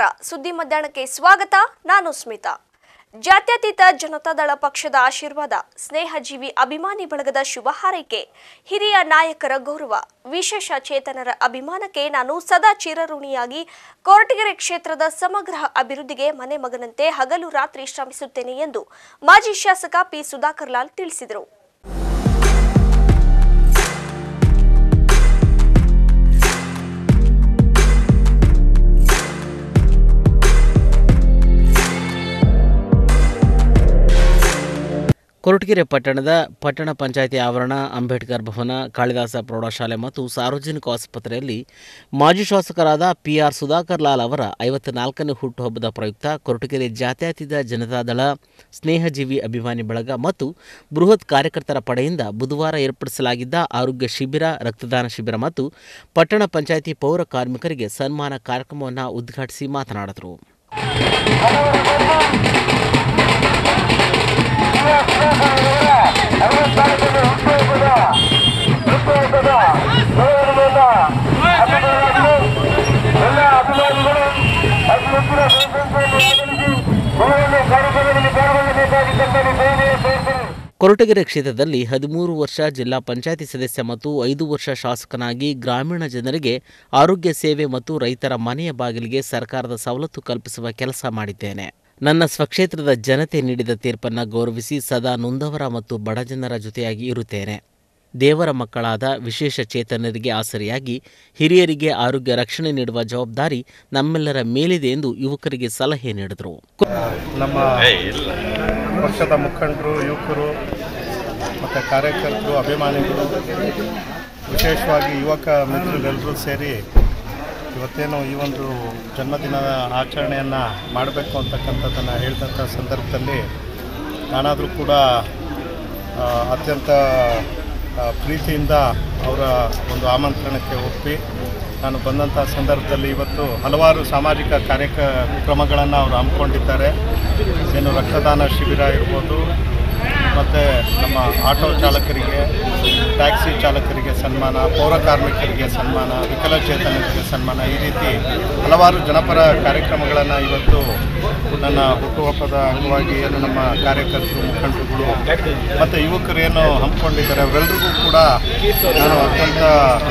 ಸುದ್ದಿ ಮಧ್ಯಾಹ್ನಕ್ಕೆ ಸ್ವಾಗತ ನಾನು ಸ್ಮಿತಾ ಜಾತ್ಯತೀತ ಜನತಾದಳ ಪಕ್ಷದ ಆಶೀರ್ವಾದ ಸ್ನೇಹಜೀವಿ ಅಭಿಮಾನಿ ಬಳಗದ ಶುಭ ಹಾರೈಕೆ ಹಿರಿಯ ನಾಯಕರ ಗೌರವ ವಿಶೇಷ ಚೇತನರ ಅಭಿಮಾನಕ್ಕೆ ನಾನು ಸದಾ ಚಿರಋಣಿಯಾಗಿ ಕೊರಟಗೆರೆ ಕ್ಷೇತ್ರದ ಸಮಗ್ರ ಅಭಿವೃದ್ಧಿಗೆ ಮನೆ ಮಗನಂತೆ ಹಗಲು ರಾತ್ರಿ ಶ್ರಮಿಸುತ್ತೇನೆ ಎಂದು ಮಾಜಿ ಶಾಸಕ ಪಿ ಸುಧಾಕರ್ ಲಾಲ್ ತಿಳಿಸಿದರು ಕೊರಟಗೆರೆ ಪಟ್ಟಣದ ಪಟ್ಟಣ ಪಂಚಾಯಿತಿ ಆವರಣ ಅಂಬೇಡ್ಕರ್ ಭವನ ಕಾಳಿದಾಸ ಪ್ರೌಢಶಾಲೆ ಮತ್ತು ಸಾರ್ವಜನಿಕ ಆಸ್ಪತ್ರೆಯಲ್ಲಿ ಮಾಜಿ ಶಾಸಕರಾದ ಪಿ ಆರ್ ಸುಧಾಕರ್ ಲಾಲ್ ಅವರ ಐವತ್ನಾಲ್ಕನೇ ಹುಟ್ಟುಹಬ್ಬದ ಪ್ರಯುಕ್ತ ಕೊರಟಗೆರೆ ಜಾತ್ಯತೀತ ಜನತಾದಳ ಸ್ನೇಹಜೀವಿ ಅಭಿಮಾನಿ ಬಳಗ ಮತ್ತು ಬೃಹತ್ ಕಾರ್ಯಕರ್ತರ ಪಡೆಯಿಂದ ಬುಧವಾರ ಏರ್ಪಡಿಸಲಾಗಿದ್ದ ಆರೋಗ್ಯ ಶಿಬಿರ ರಕ್ತದಾನ ಶಿಬಿರ ಮತ್ತು ಪಟ್ಟಣ ಪಂಚಾಯಿತಿ ಪೌರ ಕಾರ್ಮಿಕರಿಗೆ ಸನ್ಮಾನ ಕಾರ್ಯಕ್ರಮವನ್ನು ಉದ್ಘಾಟಿಸಿ ಮಾತನಾಡಿದರು ಕೊರಟಗೆರೆ ಕ್ಷೇತ್ರದಲ್ಲಿ ಹದಿಮೂರು ವರ್ಷ ಜಿಲ್ಲಾ ಪಂಚಾಯತಿ ಸದಸ್ಯ ಮತ್ತು ಐದು ವರ್ಷ ಶಾಸಕನಾಗಿ ಗ್ರಾಮೀಣ ಜನರಿಗೆ ಆರೋಗ್ಯ ಸೇವೆ ಮತ್ತು ರೈತರ ಮನೆಯ ಬಾಗಿಲಿಗೆ ಸರ್ಕಾರದ ಸವಲತ್ತು ಕಲ್ಪಿಸುವ ಕೆಲಸ ಮಾಡಿದ್ದೇನೆ ನನ್ನ ಸ್ವಕ್ಷೇತ್ರದ ಜನತೆ ನೀಡಿದ ತೀರ್ಪನ್ನು ಗೌರವಿಸಿ ಸದಾ ನೊಂದವರ ಮತ್ತು ಬಡಜನರ ಜೊತೆಯಾಗಿ ಇರುತ್ತೇನೆ ದೇವರ ಮಕ್ಕಳಾದ ವಿಶೇಷ ಚೇತನರಿಗೆ ಆಸರೆಯಾಗಿ ಹಿರಿಯರಿಗೆ ಆರೋಗ್ಯ ರಕ್ಷಣೆ ನೀಡುವ ಜವಾಬ್ದಾರಿ ನಮ್ಮೆಲ್ಲರ ಮೇಲಿದೆ ಎಂದು ಯುವಕರಿಗೆ ಸಲಹೆ ನೀಡಿದರು ನಮ್ಮ ಪಕ್ಷದ ಮುಖಂಡರು ಯುವಕರು ಮತ್ತು ಕಾರ್ಯಕರ್ತರು ಅಭಿಮಾನಿಗಳು ವಿಶೇಷವಾಗಿ ಯುವಕ ಮಿತ್ರರೆಲ್ಲರೂ ಸೇರಿ ಇವತ್ತೇನು ಈ ಒಂದು ಜನ್ಮದಿನದ ಆಚರಣೆಯನ್ನು ಮಾಡಬೇಕು ಅಂತಕ್ಕಂಥದ್ದನ್ನು ಹೇಳಿದಂಥ ಸಂದರ್ಭದಲ್ಲಿ ನಾನಾದರೂ ಕೂಡ ಆ, ಅತ್ಯಂತ ಆ, ಪ್ರೀತಿಯಿಂದ ಅವರ ಒಂದು ಆಮಂತ್ರಣಕ್ಕೆ ಒಪ್ಪಿ ನಾನು ಬಂದಂಥ ಸಂದರ್ಭದಲ್ಲಿ ಇವತ್ತು ಹಲವಾರು ಸಾಮಾಜಿಕ ಕಾರ್ಯಕ್ರಮಗಳನ್ನು ಅವರು ಹಮ್ಮಿಕೊಂಡಿದ್ದಾರೆ ಏನು ರಕ್ತದಾನ ಶಿಬಿರ ಇರ್ಬೋದು ಮತ್ತು ನಮ್ಮ ಆಟೋ ಚಾಲಕರಿಗೆ ಟ್ಯಾಕ್ಸಿ ಚಾಲಕರಿಗೆ ಸನ್ಮಾನ ಪೌರ ಕಾರ್ಮಿಕರಿಗೆ ಸನ್ಮಾನ ವಿಕಲಚೇತನರಿಗೆ ಸನ್ಮಾನ ಈ ರೀತಿ ಹಲವಾರು ಜನಪರ ಕಾರ್ಯಕ್ರಮಗಳನ್ನು ಇವತ್ತು ನನ್ನ ಹುಟ್ಟುಹಬ್ಬದ ಅಂಗವಾಗಿ ಏನು ನಮ್ಮ ಕಾರ್ಯಕರ್ತರು ಮುಖಂಡರುಗಳು ಮತ್ತು ಯುವಕರು ಏನು ಹಮ್ಮಿಕೊಂಡಿದ್ದಾರೆ ಅವರೆಲ್ಲರಿಗೂ ಕೂಡ ನಾನು ಅತ್ಯಂತ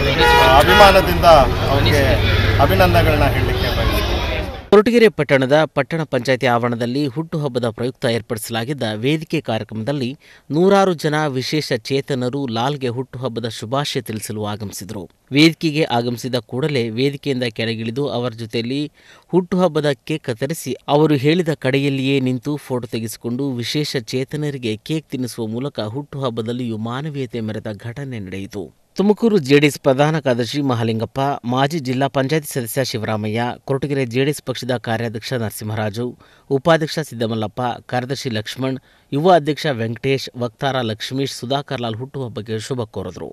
ಅಭಿಮಾನದಿಂದ ಅವರಿಗೆ ಅಭಿನಂದನೆಗಳನ್ನ ಹೇಳಲಿಕ್ಕೆ ಬಯಸ್ತೀನಿ ಕೊರಟಗೆರೆ ಪಟ್ಟಣದ ಪಟ್ಟಣ ಪಂಚಾಯತಿ ಆವರಣದಲ್ಲಿ ಹುಟ್ಟುಹಬ್ಬದ ಪ್ರಯುಕ್ತ ಏರ್ಪಡಿಸಲಾಗಿದ್ದ ವೇದಿಕೆ ಕಾರ್ಯಕ್ರಮದಲ್ಲಿ ನೂರಾರು ಜನ ವಿಶೇಷ ಚೇತನರು ಲಾಲ್ಗೆ ಹುಟ್ಟುಹಬ್ಬದ ಶುಭಾಶಯ ತಿಳಿಸಲು ಆಗಮಿಸಿದರು ವೇದಿಕೆಗೆ ಆಗಮಿಸಿದ ಕೂಡಲೇ ವೇದಿಕೆಯಿಂದ ಕೆಳಗಿಳಿದು ಅವರ ಜೊತೆಯಲ್ಲಿ ಹುಟ್ಟುಹಬ್ಬದ ಕೇಕ್ ಕತ್ತರಿಸಿ ಅವರು ಹೇಳಿದ ಕಡೆಯಲ್ಲಿಯೇ ನಿಂತು ಫೋಟೋ ತೆಗೆಸಿಕೊಂಡು ವಿಶೇಷ ಚೇತನರಿಗೆ ಕೇಕ್ ತಿನ್ನಿಸುವ ಮೂಲಕ ಹುಟ್ಟುಹಬ್ಬದಲ್ಲಿಯೂ ಮಾನವೀಯತೆ ಮೆರೆದ ಘಟನೆ ನಡೆಯಿತು ತುಮಕೂರು ಜೆಡಿಎಸ್ ಪ್ರಧಾನ ಕಾರ್ಯದರ್ಶಿ ಮಹಾಲಿಂಗಪ್ಪ ಮಾಜಿ ಜಿಲ್ಲಾ ಪಂಚಾಯತಿ ಸದಸ್ಯ ಶಿವರಾಮಯ್ಯ ಕೊರಟಗೆರೆ ಜೆಡಿಎಸ್ ಪಕ್ಷದ ಕಾರ್ಯಾಧ್ಯಕ್ಷ ನರಸಿಂಹರಾಜು ಉಪಾಧ್ಯಕ್ಷ ಸಿದ್ದಮಲ್ಲಪ್ಪ ಕಾರ್ಯದರ್ಶಿ ಲಕ್ಷ್ಮಣ್ ಯುವ ಅಧ್ಯಕ್ಷ ವೆಂಕಟೇಶ್ ವಕ್ತಾರ ಲಕ್ಷ್ಮೀಶ್ ಸುಧಾಕರ್ ಲಾಲ್ ಹುಟ್ಟುಹಬ್ಬಕ್ಕೆ ಶುಭ ಕೋರಿದರು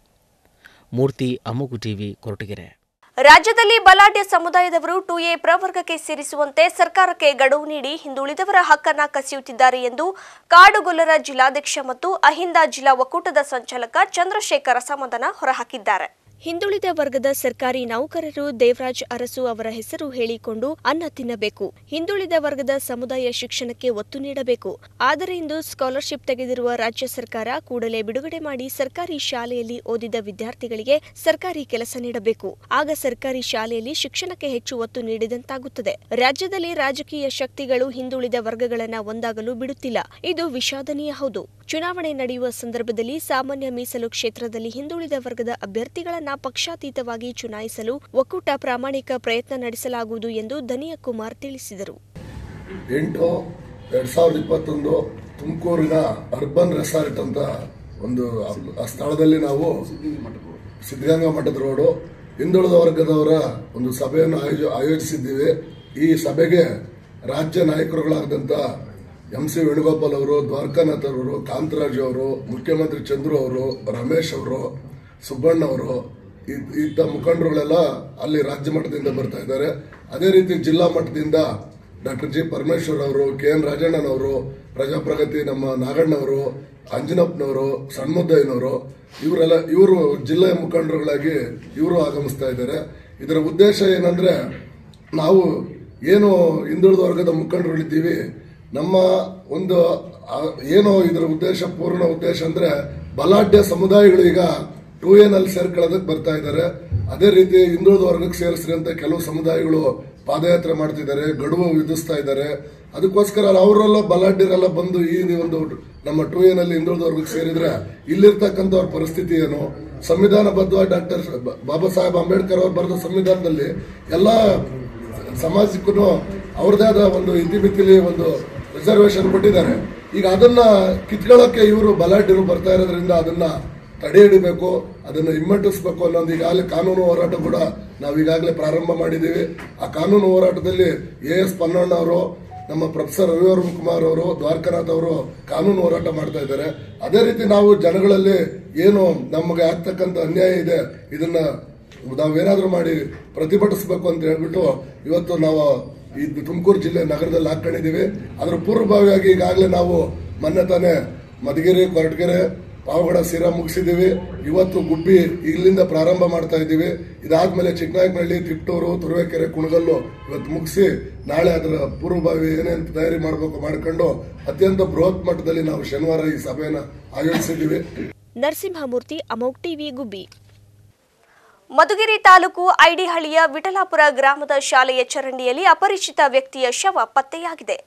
ಮೂರ್ತಿ ಅಮ್ಮಗು ಟಿವಿ ಕೊರಟಗೆರೆ ರಾಜ್ಯದಲ್ಲಿ ಬಲಾಢ್ಯ ಸಮುದಾಯದವರು ಟು ಎ ಪ್ರವರ್ಗಕ್ಕೆ ಸೇರಿಸುವಂತೆ ಸರ್ಕಾರಕ್ಕೆ ಗಡುವು ನೀಡಿ ಹಿಂದುಳಿದವರ ಹಕ್ಕನ್ನ ಕಸಿಯುತ್ತಿದ್ದಾರೆ ಎಂದು ಕಾಡುಗೊಲ್ಲರ ಜಿಲ್ಲಾಧ್ಯಕ್ಷ ಮತ್ತು ಅಹಿಂದ ಜಿಲ್ಲಾ ಒಕ್ಕೂಟದ ಸಂಚಾಲಕ ಚಂದ್ರಶೇಖರ್ ಅಸಮಾಧಾನ ಹೊರಹಾಕಿದ್ದಾರೆ ಹಿಂದುಳಿದ ವರ್ಗದ ಸರ್ಕಾರಿ ನೌಕರರು ದೇವರಾಜ್ ಅರಸು ಅವರ ಹೆಸರು ಹೇಳಿಕೊಂಡು ಅನ್ನ ತಿನ್ನಬೇಕು ಹಿಂದುಳಿದ ವರ್ಗದ ಸಮುದಾಯ ಶಿಕ್ಷಣಕ್ಕೆ ಒತ್ತು ನೀಡಬೇಕು ಆದರೆ ಇಂದು ಸ್ಕಾಲರ್ಶಿಪ್ ತೆಗೆದಿರುವ ರಾಜ್ಯ ಸರ್ಕಾರ ಕೂಡಲೇ ಬಿಡುಗಡೆ ಮಾಡಿ ಸರ್ಕಾರಿ ಶಾಲೆಯಲ್ಲಿ ಓದಿದ ವಿದ್ಯಾರ್ಥಿಗಳಿಗೆ ಸರ್ಕಾರಿ ಕೆಲಸ ನೀಡಬೇಕು ಆಗ ಸರ್ಕಾರಿ ಶಾಲೆಯಲ್ಲಿ ಶಿಕ್ಷಣಕ್ಕೆ ಹೆಚ್ಚು ಒತ್ತು ನೀಡಿದಂತಾಗುತ್ತದೆ ರಾಜ್ಯದಲ್ಲಿ ರಾಜಕೀಯ ಶಕ್ತಿಗಳು ಹಿಂದುಳಿದ ವರ್ಗಗಳನ್ನ ಒಂದಾಗಲು ಬಿಡುತ್ತಿಲ್ಲ ಇದು ವಿಷಾದನೀಯ ಹೌದು ಚುನಾವಣೆ ನಡೆಯುವ ಸಂದರ್ಭದಲ್ಲಿ ಸಾಮಾನ್ಯ ಮೀಸಲು ಕ್ಷೇತ್ರದಲ್ಲಿ ಹಿಂದುಳಿದ ವರ್ಗದ ಅಭ್ಯರ್ಥಿಗಳನ್ನ ಪಕ್ಷಾತೀತವಾಗಿ ಚುನಾಯಿಸಲು ಒಕ್ಕೂಟ ಪ್ರಾಮಾಣಿಕ ಪ್ರಯತ್ನ ನಡೆಸಲಾಗುವುದು ಎಂದು ಧನಿಯ ಕುಮಾರ್ ತಿಳಿಸಿದರು ಎಂಟು ಎರಡ್ ಸಾವಿರದ ಇಪ್ಪತ್ತೊಂದು ತುಮಕೂರಿನ ಅರ್ಬನ್ ರೆಸಾರ್ಟ್ ಅಂತ ಒಂದು ಆ- ಆ ಸ್ಥಳದಲ್ಲಿ ನಾವು ಸಿದ್ಧಗಂಗಾ ಮಠದ ರೋಡು ಹಿಂದುಳಿದ ವರ್ಗದವರ ಒಂದು ಸಭೆಯನ್ನು ಆಯೋಜ ಆಯೋಜಿಸಿದ್ದೀವಿ ಈ ಸಭೆಗೆ ರಾಜ್ಯ ನಾಯಕರುಗಳಾದಂಥ ಎಂ ಸಿ ವೇಣುಗೋಪಾಲ್ ಅವರು ದ್ವಾರಕಾನಾಥ್ ಅವರು ಕಾಂತರಾಜ್ ಅವರು ಮುಖ್ಯಮಂತ್ರಿ ಚಂದ್ರು ಅವರು ರಮೇಶ್ ಅವರು ಸುಬ್ಬಣ್ಣ ಅವರು ಇ- ಇದ್ದ ಮುಖಂಡರುಗಳೆಲ್ಲ ಅಲ್ಲಿ ರಾಜ್ಯ ಮಟ್ಟದಿಂದ ಬರ್ತಾ ಇದ್ದಾರೆ ಅದೇ ರೀತಿ ಜಿಲ್ಲಾ ಮಟ್ಟದಿಂದ ಡಾಕ್ಟರ್ ಜಿ ಪರಮೇಶ್ವರ್ ಅವರು ಕೆ ಎನ್ ರಾಜಣ್ಣನವರು ಪ್ರಜಾಪ್ರಗತಿ ನಮ್ಮ ನಾಗಣ್ಣವರು ಅಂಜನಪ್ಪನವರು ಸಣ್ಮುದ್ದಯ್ಯನವರು ಇವರೆಲ್ಲ ಇವರು ಜಿಲ್ಲೆಯ ಮುಖಂಡರುಗಳಾಗಿ ಇವರು ಆಗಮಿಸ್ತಾ ಇದ್ದಾರೆ ಇದರ ಉದ್ದೇಶ ಏನಂದ್ರೆ ನಾವು ಏನು ಹಿಂದುಳಿದ ವರ್ಗದ ಮುಖಂಡರುಗಳಿದ್ದೀವಿ ನಮ್ಮ ಒಂದು ಆ, ಏನು ಇದರ ಉದ್ದೇಶ ಪೂರ್ಣ ಉದ್ದೇಶ ಅಂದ್ರೆ ಬಲಾಢ್ಯ ಸಮುದಾಯಗಳು ಈಗ ಟೂ ಎ ನಲ್ಲಿ ಸೇರ್ಕೊಳ್ಳೋದಕ್ಕೆ ಬರ್ತಾ ಇದ್ದಾರೆ ಅದೇ ರೀತಿ ಹಿಂದುಳಿದ ವರ್ಗಕ್ಕೆ ಸೇರಿಸ್ರಿ ಅಂತ ಕೆಲವು ಸಮುದಾಯಗಳು ಪಾದಯಾತ್ರೆ ಮಾಡ್ತಿದ್ದಾರೆ ಗಡುವು ವಿಧಿಸ್ತಾ ಇದ್ದಾರೆ ಅದಕ್ಕೋಸ್ಕರ ಅವರೆಲ್ಲ ಬಲಾಢ್ಯರೆಲ್ಲ ಬಂದು ಈ ಒಂದು ನಮ್ಮ ಟೂ ಎ ನಲ್ಲಿ ಹಿಂದುಳಿದ ವರ್ಗಕ್ಕೆ ಸೇರಿದ್ರೆ ಇಲ್ಲಿರ್ತಕ್ಕಂಥವ್ರ ಪರಿಸ್ಥಿತಿ ಏನು ಸಂವಿಧಾನಬದ್ಧವಾಗಿ ಡಾಕ್ಟರ್ ಬಾಬಾ ಸಾಹೇಬ್ ಅಂಬೇಡ್ಕರ್ ಅವರು ಬರೆದ ಸಂವಿಧಾನದಲ್ಲಿ ಎಲ್ಲ ಸಮಾಜಕ್ಕೂ ಅವ್ರದೇ ಆದ ಒಂದು ಇತಿಮಿತಿಲಿ ಒಂದು ರಿಸರ್ವೇಶನ್ ಕೊಟ್ಟಿದ್ದಾರೆ ಈಗ ಅದನ್ನ ಕಿತ್ಕೊಳ್ಳೋಕೆ ಇವರು ಬಲಾಢ್ಯರು ಬರ್ತಾ ಇರೋದ್ರಿಂದ ಅದನ್ನ ತಡೆ ಹಿಡಿಬೇಕು ಅದನ್ನ ಹಿಮ್ಮೆಟ್ಟಿಸ್ಬೇಕು ಅನ್ನೋದು ಈಗಾಗಲೇ ಕಾನೂನು ಹೋರಾಟ ಕೂಡ ನಾವು ಈಗಾಗಲೇ ಪ್ರಾರಂಭ ಮಾಡಿದ್ದೀವಿ ಆ ಕಾನೂನು ಹೋರಾಟದಲ್ಲಿ ಎ ಎಸ್ ಪನ್ನಣ್ಣ ಅವರು ನಮ್ಮ ಪ್ರೊಫೆಸರ್ ರವಿವರ್ಮ ಕುಮಾರ್ ಅವರು ದ್ವಾರಕನಾಥ್ ಅವರು ಕಾನೂನು ಹೋರಾಟ ಮಾಡ್ತಾ ಇದ್ದಾರೆ ಅದೇ ರೀತಿ ನಾವು ಜನಗಳಲ್ಲಿ ಏನು ನಮಗೆ ಆಗ್ತಕ್ಕಂಥ ಅನ್ಯಾಯ ಇದೆ ಇದನ್ನ ನಾವೇನಾದ್ರೂ ಮಾಡಿ ಪ್ರತಿಭಟಿಸಬೇಕು ಅಂತ ಹೇಳ್ಬಿಟ್ಟು ಇವತ್ತು ನಾವು ಈ ತುಮಕೂರು ಜಿಲ್ಲೆ ನಗರದಲ್ಲಿ ಹಾಕೊಂಡಿದೀವಿ ಅದರ ಪೂರ್ವಭಾವಿಯಾಗಿ ಈಗಾಗಲೇ ನಾವು ಮೊನ್ನೆ ತಾನೇ ಮಧುಗಿರಿ ಕೊರಟಗೆರೆ ಪಾವಗಡ ಸಿರಾ ಮುಗಿಸಿದೀವಿ ಇವತ್ತು ಗುಬ್ಬಿ ಇಲ್ಲಿಂದ ಪ್ರಾರಂಭ ಮಾಡ್ತಾ ಇದ್ದೀವಿ ಇದಾದ್ಮೇಲೆ ಚಿಕ್ಕನಾಯಕನಹಳ್ಳಿ ತಿಪ್ಟೂರು ತುರುವೇಕೆರೆ ಕುಣಗಲ್ಲು ಇವತ್ತು ಮುಗಿಸಿ ನಾಳೆ ಅದರ ಪೂರ್ವಭಾವಿ ಏನೇನು ತಯಾರಿ ಮಾಡಬೇಕು ಮಾಡ್ಕೊಂಡು ಅತ್ಯಂತ ಬೃಹತ್ ಮಟ್ಟದಲ್ಲಿ ನಾವು ಶನಿವಾರ ಈ ಸಭೆಯನ್ನು ಆಯೋಜಿಸಿದ್ದೀವಿ ನರಸಿಂಹಮೂರ್ತಿ ಅಮೋಕ್ ಟಿವಿ ಗುಬ್ಬಿ ಮಧುಗಿರಿ ತಾಲೂಕು ಐಡಿಹಳ್ಳಿಯ ವಿಠಲಾಪುರ ಗ್ರಾಮದ ಶಾಲೆಯ ಚರಂಡಿಯಲ್ಲಿ ಅಪರಿಚಿತ ವ್ಯಕ್ತಿಯ ಶವ ಪತ್ತೆಯಾಗಿದೆ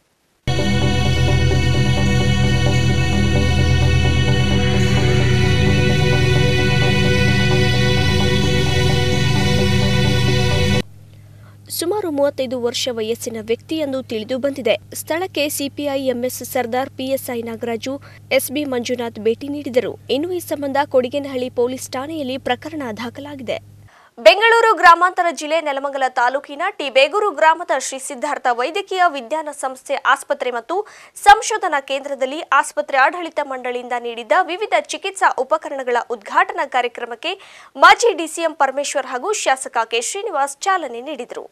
ಸುಮಾರು ಮೂವತ್ತೈದು ವರ್ಷ ವಯಸ್ಸಿನ ವ್ಯಕ್ತಿ ಎಂದು ತಿಳಿದು ಬಂದಿದೆ ಸ್ಥಳಕ್ಕೆ CPI M S Sardar PSI Nagaraju SB Manjunath ಭೇಟಿ ನೀಡಿದರು ಇನ್ನು ಈ ಸಂಬಂಧ ಕೊಡಿಗೇನಹಳ್ಳಿ ಪೊಲೀಸ್ ಠಾಣೆಯಲ್ಲಿ ಪ್ರಕರಣ ದಾಖಲಾಗಿದೆ ಬೆಂಗಳೂರು ಗ್ರಾಮಾಂತರ ಜಿಲ್ಲೆ ನೆಲಮಂಗಲ ತಾಲೂಕಿನ ಟಿ ಬೇಗೂರು ಗ್ರಾಮದ ಶ್ರೀ ಸಿದ್ಧಾರ್ಥ ವೈದ್ಯಕೀಯ ವಿಜ್ಞಾನ ಸಂಸ್ಥೆ ಆಸ್ಪತ್ರೆ ಮತ್ತು ಸಂಶೋಧನಾ ಕೇಂದ್ರದಲ್ಲಿ ಆಸ್ಪತ್ರೆ ಆಡಳಿತ ಮಂಡಳಿಯಿಂದ ನೀಡಿದ್ದ ವಿವಿಧ ಚಿಕಿತ್ಸಾ ಉಪಕರಣಗಳ ಉದ್ಘಾಟನಾ ಕಾರ್ಯಕ್ರಮಕ್ಕೆ ಮಾಜಿ ಡಿಸಿಎಂ ಪರಮೇಶ್ವರ್ ಹಾಗೂ ಶಾಸಕ ಕೆ ಶ್ರೀನಿವಾಸ್ ಚಾಲನೆ ನೀಡಿದರು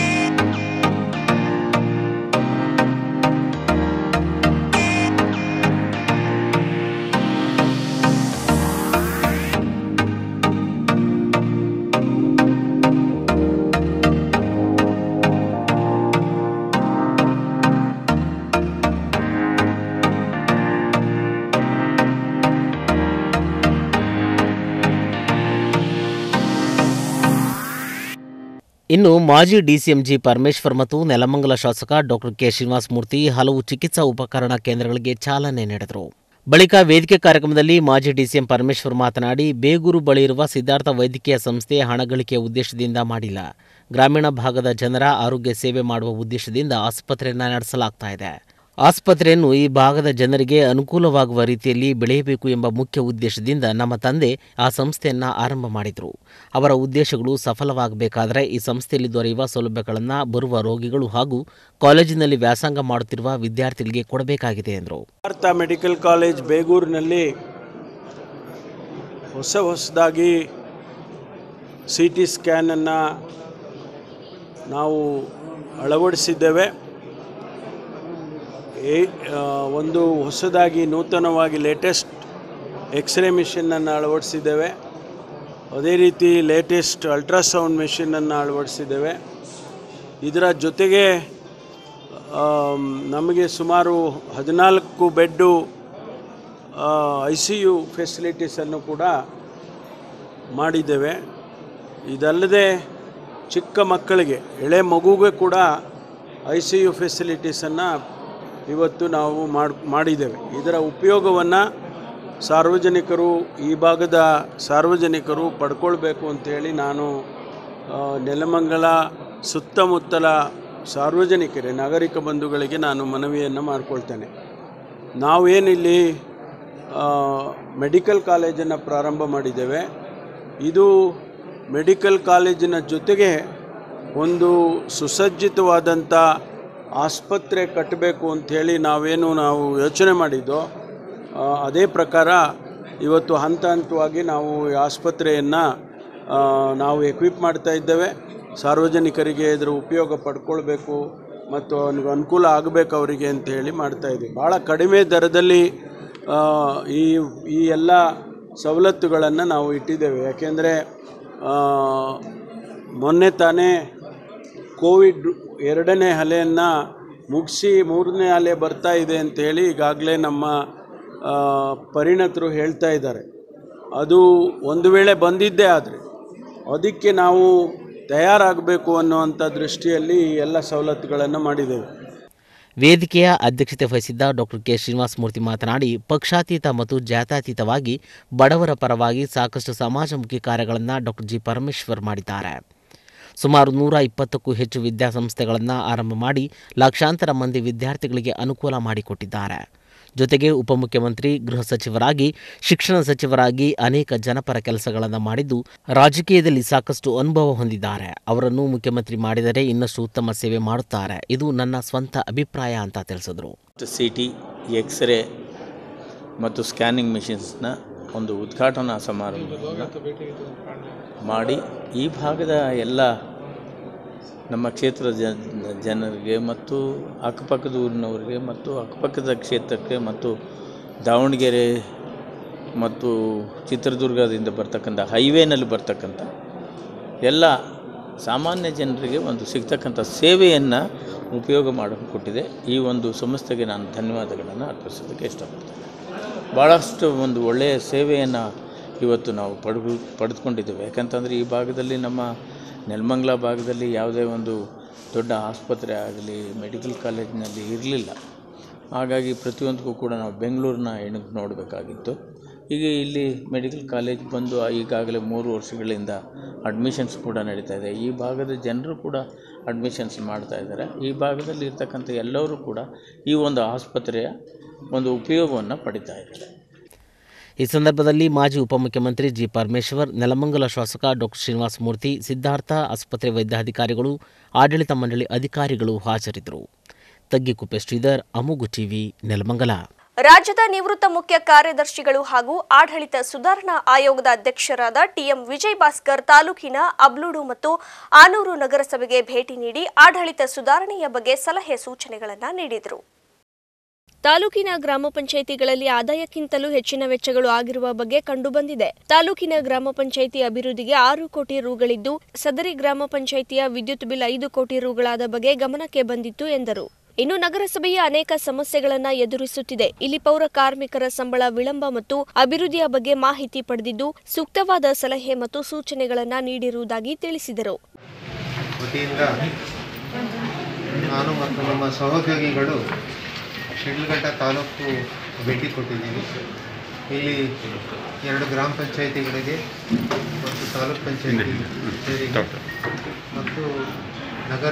ಇನ್ನು ಮಾಜಿ ಡಿಸಿಎಂಜಿ ಪರಮೇಶ್ವರ್ ಮತ್ತು ನೆಲಮಂಗಲ ಶಾಸಕ ಡಾಕ್ಟರ್ ಕೆ ಶ್ರೀನಿವಾಸ ಮೂರ್ತಿ ಹಲವು ಚಿಕಿತ್ಸಾ ಉಪಕರಣ ಕೇಂದ್ರಗಳಿಗೆ ಚಾಲನೆ ನೀಡಿದರು ಬಳಿಕ ವೇದಿಕೆ ಕಾರ್ಯಕ್ರಮದಲ್ಲಿ ಮಾಜಿ ಡಿಸಿಎಂ ಪರಮೇಶ್ವರ್ ಮಾತನಾಡಿ ಬೇಗೂರು ಬಳಿ ಇರುವ ಸಿದ್ಧಾರ್ಥ ವೈದ್ಯಕೀಯ ಸಂಸ್ಥೆ ಹಣ ಗಳಿಕೆಯ ಉದ್ದೇಶದಿಂದ ಮಾಡಿಲ್ಲ ಗ್ರಾಮೀಣ ಭಾಗದ ಜನರ ಆರೋಗ್ಯ ಸೇವೆ ಮಾಡುವ ಉದ್ದೇಶದಿಂದ ಆಸ್ಪತ್ರೆಯನ್ನು ನಡೆಸಲಾಗ್ತಾ ಇದೆ ಆಸ್ಪತ್ರೆಯನ್ನು ಈ ಭಾಗದ ಜನರಿಗೆ ಅನುಕೂಲವಾಗುವ ರೀತಿಯಲ್ಲಿ ಬೆಳೆಯಬೇಕು ಎಂಬ ಮುಖ್ಯ ಉದ್ದೇಶದಿಂದ ನಮ್ಮ ತಂದೆ ಆ ಸಂಸ್ಥೆಯನ್ನು ಆರಂಭ ಮಾಡಿದರು ಅವರ ಉದ್ದೇಶಗಳು ಸಫಲವಾಗಬೇಕಾದರೆ ಈ ಸಂಸ್ಥೆಯಲ್ಲಿ ದೊರೆಯುವ ಸೌಲಭ್ಯಗಳನ್ನು ಬರುವ ರೋಗಿಗಳು ಹಾಗೂ ಕಾಲೇಜಿನಲ್ಲಿ ವ್ಯಾಸಂಗ ಮಾಡುತ್ತಿರುವ ವಿದ್ಯಾರ್ಥಿಗಳಿಗೆ ಕೊಡಬೇಕಾಗಿದೆ ಎಂದರು ಭಾರತ ಮೆಡಿಕಲ್ ಕಾಲೇಜ್ ಬೇಗೂರಿನಲ್ಲಿ ಹೊಸ ಹೊಸದಾಗಿ ಸಿ ಟಿ ಸ್ಕ್ಯಾನನ್ನು ನಾವು ಅಳವಡಿಸಿದ್ದೇವೆ ಏ ಆ, ಒಂದು ಹೊಸದಾಗಿ ನೂತನವಾಗಿ ಲೇಟೆಸ್ಟ್ ಎಕ್ಸ್ರೇ ಮಿಷಿನನ್ನು ಅಳವಡಿಸಿದ್ದೇವೆ ಅದೇ ರೀತಿ ಲೇಟೆಸ್ಟ್ ಅಲ್ಟ್ರಾಸೌಂಡ್ ಮೆಷಿನನ್ನು ಅಳವಡಿಸಿದ್ದೇವೆ ಇದರ ಜೊತೆಗೆ ಆಮ್, ನಮಗೆ ಸುಮಾರು ಹದಿನಾಲ್ಕು ಬೆಡ್ಡು ಐ ಸಿ ಯು ಫೆಸಿಲಿಟೀಸನ್ನು ಕೂಡ ಮಾಡಿದ್ದೇವೆ ಇದಲ್ಲದೆ ಚಿಕ್ಕ ಮಕ್ಕಳಿಗೆ ಎಳೆ ಮಗುಗೆ ಕೂಡ ಐ ಸಿ ಯು ಫೆಸಿಲಿಟೀಸನ್ನು ಇವತ್ತು ನಾವು ಮಾಡಿ ಮಾಡಿದ್ದೇವೆ ಇದರ ಉಪಯೋಗವನ್ನು ಸಾರ್ವಜನಿಕರು ಈ ಭಾಗದ ಸಾರ್ವಜನಿಕರು ಪಡ್ಕೊಳ್ಬೇಕು ಅಂತೇಳಿ ನಾನು ಆ, ನೆಲಮಂಗಲ ಸುತ್ತಮುತ್ತಲ ಸಾರ್ವಜನಿಕರೇ ನಾಗರಿಕ ಬಂಧುಗಳಿಗೆ ನಾನು ಮನವಿಯನ್ನು ಮಾಡಿಕೊಳ್ತೇನೆ ನಾವೇನಿಲ್ಲಿ ಆ, ಮೆಡಿಕಲ್ ಕಾಲೇಜನ್ನು ಪ್ರಾರಂಭ ಮಾಡಿದ್ದೇವೆ ಇದು ಮೆಡಿಕಲ್ ಕಾಲೇಜಿನ ಜೊತೆಗೆ ಒಂದು ಸುಸಜ್ಜಿತವಾದಂಥ ಆಸ್ಪತ್ರೆ ಕಟ್ಟಬೇಕು ಅಂಥೇಳಿ ನಾವೇನು ನಾವು ಯೋಚನೆ ಮಾಡಿದ್ದೋ ಆ, ಅದೇ ಪ್ರಕಾರ ಇವತ್ತು ಹಂತ ಹಂತವಾಗಿ ನಾವು ಈ ಆಸ್ಪತ್ರೆಯನ್ನು ನಾವು ಎಕ್ವಿಪ್ ಮಾಡ್ತಾ ಇದ್ದೇವೆ ಸಾರ್ವಜನಿಕರಿಗೆ ಇದರ ಉಪಯೋಗ ಪಡ್ಕೊಳ್ಬೇಕು ಮತ್ತು ಅವ್ನಿಗೆ ಅನುಕೂಲ ಆಗಬೇಕು ಅವರಿಗೆ ಅಂತ ಹೇಳಿ ಮಾಡ್ತಾ ಇದ್ದೀವಿ ಭಾಳ ಕಡಿಮೆ ದರದಲ್ಲಿ ಆ, ಈ ಈ ಎಲ್ಲ ಸವಲತ್ತುಗಳನ್ನು ನಾವು ಇಟ್ಟಿದ್ದೇವೆ ಯಾಕೆಂದರೆ ಮೊನ್ನೆ ತಾನೇ ಕೋವಿಡ್ ಎರಡನೇ ಅಲೆಯನ್ನು ಮುಗಿಸಿ ಮೂರನೇ ಅಲೆ ಬರ್ತಾ ಇದೆ ಅಂತೇಳಿ ಈಗಾಗಲೇ ನಮ್ಮ ಆ, ಪರಿಣತರು ಹೇಳ್ತಾ ಇದ್ದಾರೆ ಅದು ಒಂದು ವೇಳೆ ಬಂದಿದ್ದೇ ಆದರೆ ಅದಕ್ಕೆ ನಾವು ತಯಾರಾಗಬೇಕು ಅನ್ನುವಂಥ ದೃಷ್ಟಿಯಲ್ಲಿ ಎಲ್ಲ ಸವಲತ್ತುಗಳನ್ನು ಮಾಡಿದ್ದೇವೆ ವೇದಿಕೆಯ ಅಧ್ಯಕ್ಷತೆ ವಹಿಸಿದ್ದ ಡಾಕ್ಟರ್ ಕೆ ಶ್ರೀನಿವಾಸ ಮೂರ್ತಿ ಮಾತನಾಡಿ ಪಕ್ಷಾತೀತ ಮತ್ತು ಜಾತ್ಯತೀತವಾಗಿ ಬಡವರ ಪರವಾಗಿ ಸಾಕಷ್ಟು ಸಮಾಜಮುಖಿ ಕಾರ್ಯಗಳನ್ನು ಡಾಕ್ಟರ್ ಜಿ ಪರಮೇಶ್ವರ್ ಮಾಡಿದ್ದಾರೆ ಸುಮಾರು ನೂರ ಇಪ್ಪತ್ತಕ್ಕೂ ಹೆಚ್ಚು ವಿದ್ಯಾಸಂಸ್ಥೆಗಳನ್ನು ಆರಂಭ ಮಾಡಿ ಲಕ್ಷಾಂತರ ಮಂದಿ ವಿದ್ಯಾರ್ಥಿಗಳಿಗೆ ಅನುಕೂಲ ಮಾಡಿಕೊಟ್ಟಿದ್ದಾರೆ ಜೊತೆಗೆ ಉಪಮುಖ್ಯಮಂತ್ರಿ ಗೃಹ ಸಚಿವರಾಗಿ ಶಿಕ್ಷಣ ಸಚಿವರಾಗಿ ಅನೇಕ ಜನಪರ ಕೆಲಸಗಳನ್ನು ಮಾಡಿದ್ದು ರಾಜಕೀಯದಲ್ಲಿ ಸಾಕಷ್ಟು ಅನುಭವ ಹೊಂದಿದ್ದಾರೆ ಅವರನ್ನು ಮುಖ್ಯಮಂತ್ರಿ ಮಾಡಿದರೆ ಇನ್ನಷ್ಟು ಉತ್ತಮ ಸೇವೆ ಮಾಡುತ್ತಾರೆ ಇದು ನನ್ನ ಸ್ವಂತ ಅಭಿಪ್ರಾಯ ಅಂತ ತಿಳಿಸಿದರು ಸಿ ಟಿ ಎಕ್ಸ್ರೇ ಮತ್ತು ಸ್ಕ್ಯಾನಿಂಗ್ ಮಿಷಿನ್ಸ್ನ ಒಂದು ಉದ್ಘಾಟನಾ ಸಮಾರಂಭವನ್ನು ಮಾಡಿ ಈ ಭಾಗದ ಎಲ್ಲ ನಮ್ಮ ಕ್ಷೇತ್ರದ ಜನ ಜನರಿಗೆ ಮತ್ತು ಅಕ್ಕಪಕ್ಕದ ಊರಿನವರಿಗೆ ಮತ್ತು ಅಕ್ಕಪಕ್ಕದ ಕ್ಷೇತ್ರಕ್ಕೆ ಮತ್ತು ದಾವಣಗೆರೆ ಮತ್ತು ಚಿತ್ರದುರ್ಗದಿಂದ ಬರ್ತಕ್ಕಂಥ ಹೈವೇನಲ್ಲಿ ಬರ್ತಕ್ಕಂಥ ಎಲ್ಲ ಸಾಮಾನ್ಯ ಜನರಿಗೆ ಒಂದು ಸಿಗ್ತಕ್ಕಂಥ ಸೇವೆಯನ್ನು ಉಪಯೋಗ ಮಾಡಿಕೊಟ್ಟಿದೆ ಈ ಒಂದು ಸಂಸ್ಥೆಗೆ ನಾನು ಧನ್ಯವಾದಗಳನ್ನು ಅರ್ಪಿಸೋದಕ್ಕೆ ಇಷ್ಟಪಡ್ತೇನೆ ಭಾಳಷ್ಟು ಒಂದು ಒಳ್ಳೆಯ ಸೇವೆಯನ್ನು ಇವತ್ತು ನಾವು ಪಡೆದು ಪಡೆದುಕೊಂಡಿದ್ದೇವೆ ಯಾಕಂತಂದರೆ ಈ ಭಾಗದಲ್ಲಿ ನಮ್ಮ ನೆಲಮಂಗಲ ಭಾಗದಲ್ಲಿ ಯಾವುದೇ ಒಂದು ದೊಡ್ಡ ಆಸ್ಪತ್ರೆ ಆಗಲಿ ಮೆಡಿಕಲ್ ಕಾಲೇಜಿನಲ್ಲಿ ಇರಲಿಲ್ಲ ಹಾಗಾಗಿ ಪ್ರತಿಯೊಂದಕ್ಕೂ ಕೂಡ ನಾವು ಬೆಂಗಳೂರನ್ನ ಎಣಗಿ ನೋಡಬೇಕಾಗಿತ್ತು ಈಗ ಇಲ್ಲಿ ಮೆಡಿಕಲ್ ಕಾಲೇಜ್ ಬಂದು ಈಗಾಗಲೇ ಮೂರು ವರ್ಷಗಳಿಂದ ಅಡ್ಮಿಷನ್ಸ್ ಕೂಡ ನಡೀತಾ ಇದೆ ಈ ಭಾಗದ ಜನರು ಕೂಡ ಅಡ್ಮಿಷನ್ಸ್ ಮಾಡ್ತಾ ಇದ್ದಾರೆ ಈ ಭಾಗದಲ್ಲಿ ಇರ್ತಕ್ಕಂಥ ಎಲ್ಲರೂ ಕೂಡ ಈ ಒಂದು ಆಸ್ಪತ್ರೆಯ ಒಂದು ಉಪಯೋಗವನ್ನು ಪಡಿತಾ ಇದ್ದಾರೆ ಈ ಸಂದರ್ಭದಲ್ಲಿ ಮಾಜಿ ಉಪಮುಖ್ಯಮಂತ್ರಿ ಜಿ ಪರಮೇಶ್ವರ್ ನೆಲಮಂಗಲ ಶಾಸಕ ಡಾಕ್ಟರ್ ಶ್ರೀನಿವಾಸ ಮೂರ್ತಿ ಸಿದ್ಧಾರ್ಥ ಆಸ್ಪತ್ರೆ ವೈದ್ಯಾಧಿಕಾರಿಗಳು ಆಡಳಿತ ಮಂಡಳಿ ಅಧಿಕಾರಿಗಳು ಹಾಜರಿದ್ದರು ತಗ್ಗಿಕುಪ್ಪೆ ಶ್ರೀಧರ್ ಅಮುಗು ಟಿವಿ ನೆಲಮಂಗಲ ರಾಜ್ಯದ ನಿವೃತ್ತ ಮುಖ್ಯ ಕಾರ್ಯದರ್ಶಿಗಳು ಹಾಗೂ ಆಡಳಿತ ಸುಧಾರಣಾ ಆಯೋಗದ ಅಧ್ಯಕ್ಷರಾದ ಟಿಎಂ ವಿಜಯ್ ಭಾಸ್ಕರ್ ತಾಲೂಕಿನ ಅಬ್ಲೂಡು ಮತ್ತು ಆನೂರು ನಗರಸಭೆಗೆ ಭೇಟಿ ನೀಡಿ ಆಡಳಿತ ಸುಧಾರಣೆಯ ಬಗ್ಗೆ ಸಲಹೆ ಸೂಚನೆಗಳನ್ನು ನೀಡಿದರು ತಾಲೂಕಿನ ಗ್ರಾಮ ಪಂಚಾಯಿತಿಗಳಲ್ಲಿ ಆದಾಯಕ್ಕಿಂತಲೂ ಹೆಚ್ಚಿನ ವೆಚ್ಚಗಳು ಆಗಿರುವ ಬಗ್ಗೆ ಕಂಡುಬಂದಿದೆ ತಾಲೂಕಿನ ಗ್ರಾಮ ಪಂಚಾಯಿತಿ ಅಭಿವೃದ್ಧಿಗೆ ಆರು ಕೋಟಿ ರುಗಳಿದ್ದು ಸದರಿ ಗ್ರಾಮ ಪಂಚಾಯಿತಿಯ ವಿದ್ಯುತ್ ಬಿಲ್ ಐದು ಕೋಟಿ ರುಗಳಾದ ಬಗ್ಗೆ ಗಮನಕ್ಕೆ ಬಂದಿತ್ತು ಎಂದರು ಇನ್ನು ನಗರಸಭೆಯ ಅನೇಕ ಸಮಸ್ಯೆಗಳನ್ನ ಎದುರಿಸುತ್ತಿದೆ ಇಲ್ಲಿ ಪೌರ ಕಾರ್ಮಿಕರ ಸಂಬಳ ವಿಳಂಬ ಮತ್ತು ಅಭಿವೃದ್ಧಿಯ ಬಗ್ಗೆ ಮಾಹಿತಿ ಪಡೆದಿದ್ದು ಸೂಕ್ತವಾದ ಸಲಹೆ ಮತ್ತು ಸೂಚನೆಗಳನ್ನ ನೀಡಿರುವುದಾಗಿ ತಿಳಿಸಿದರು ವತಿಯಿಂದ ನಾನು ಮತ್ತು ನಮ್ಮ ಸಹೋದ್ಯೋಗಿಗಳು ಶಿಡ್ಲಘಟ್ಟ ತಾಲೂಕು ಭೇಟಿ ಕೊಟ್ಟಿದ್ದೀವಿ ಇಲ್ಲಿ ಎರಡು ಗ್ರಾಮ ಪಂಚಾಯಿತಿಗಳಿಗೆ ಮತ್ತು ತಾಲೂಕ್ ಪಂಚಾಯಿತಿ ಸೇರಿಗೆ ಮತ್ತು ನಗರ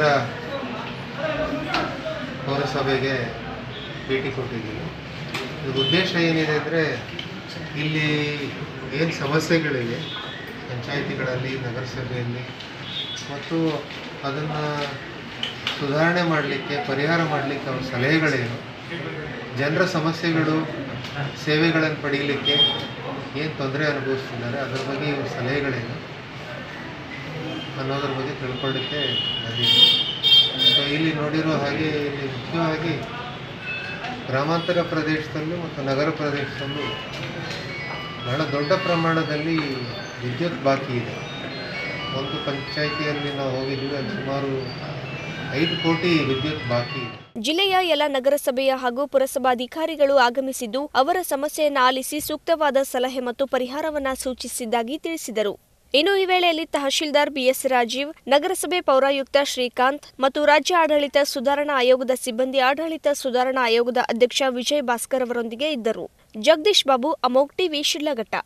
ಪೌರಸಭೆಗೆ ಭೇಟಿ ಕೊಟ್ಟಿದ್ದೀವಿ ಇದ್ರ ಉದ್ದೇಶ ಏನಿದೆ ಅಂದರೆ ಇಲ್ಲಿ ಏನು ಸಮಸ್ಯೆಗಳಿವೆ ಪಂಚಾಯಿತಿಗಳಲ್ಲಿ ನಗರಸಭೆಯಲ್ಲಿ ಮತ್ತು ಅದನ್ನು ಸುಧಾರಣೆ ಮಾಡಲಿಕ್ಕೆ ಪರಿಹಾರ ಮಾಡಲಿಕ್ಕೆ ಅವ್ರ ಸಲಹೆಗಳೇನು ಜನರ ಸಮಸ್ಯೆಗಳು ಸೇವೆಗಳನ್ನು ಪಡೀಲಿಕ್ಕೆ ಏನು ತೊಂದರೆ ಅನುಭವಿಸ್ತಿದ್ದಾರೆ ಅದರ ಬಗ್ಗೆ ಇವ್ರ ಸಲಹೆಗಳೇನು ಅನ್ನೋದ್ರ ಬಗ್ಗೆ ತಿಳ್ಕೊಳ್ಳಿಕ್ಕೆ ಬಂದಿದೆ ಸೊ ಇಲ್ಲಿ ನೋಡಿರೋ ಹಾಗೆ ಇಲ್ಲಿ ಮುಖ್ಯವಾಗಿ ಗ್ರಾಮಾಂತರ ಪ್ರದೇಶದಲ್ಲೂ ಮತ್ತು ನಗರ ಪ್ರದೇಶದಲ್ಲೂ ಬಹಳ ದೊಡ್ಡ ಪ್ರಮಾಣದಲ್ಲಿ ವಿದ್ಯುತ್ ಬಾಕಿ ಇದೆ ಒಂದು ಪಂಚಾಯಿತಿಯಲ್ಲಿ ನಾವು ಹೋಗಿದ್ವಿ ಅಲ್ಲಿ ಸುಮಾರು ಐದು ಕೋಟಿ ವಿದ್ಯುತ್ ಬಾಕಿ ಇದೆ ಜಿಲ್ಲೆಯ ಎಲ್ಲ ನಗರಸಭೆಯ ಹಾಗೂ ಪುರಸಭಾಧಿಕಾರಿಗಳು ಆಗಮಿಸಿದ್ದು ಅವರ ಸಮಸ್ಯೆಯನ್ನು ಆಲಿಸಿ ಸೂಕ್ತವಾದ ಸಲಹೆ ಮತ್ತು ಪರಿಹಾರವನ್ನ ಸೂಚಿಸಿದ್ದಾಗಿ ತಿಳಿಸಿದರು ಇನ್ನು ಈ ವೇಳೆಯಲ್ಲಿ ತಹಶೀಲ್ದಾರ್ ಬಿಎಸ್ ರಾಜೀವ್ ನಗರಸಭೆ ಪೌರಾಯುಕ್ತ ಶ್ರೀಕಾಂತ್ ಮತ್ತು ರಾಜ್ಯ ಆಡಳಿತ ಸುಧಾರಣಾ ಆಯೋಗದ ಸಿಬ್ಬಂದಿ ಆಡಳಿತ ಸುಧಾರಣಾ ಆಯೋಗದ ಅಧ್ಯಕ್ಷ ವಿಜಯ್ ಭಾಸ್ಕರ್ ಅವರೊಂದಿಗೆ ಇದ್ದರು ಜಗದೀಶ್ ಬಾಬು ಅಮೋಕ್ ಟಿವಿ ಶಿಡ್ಲಘಟ್ಟ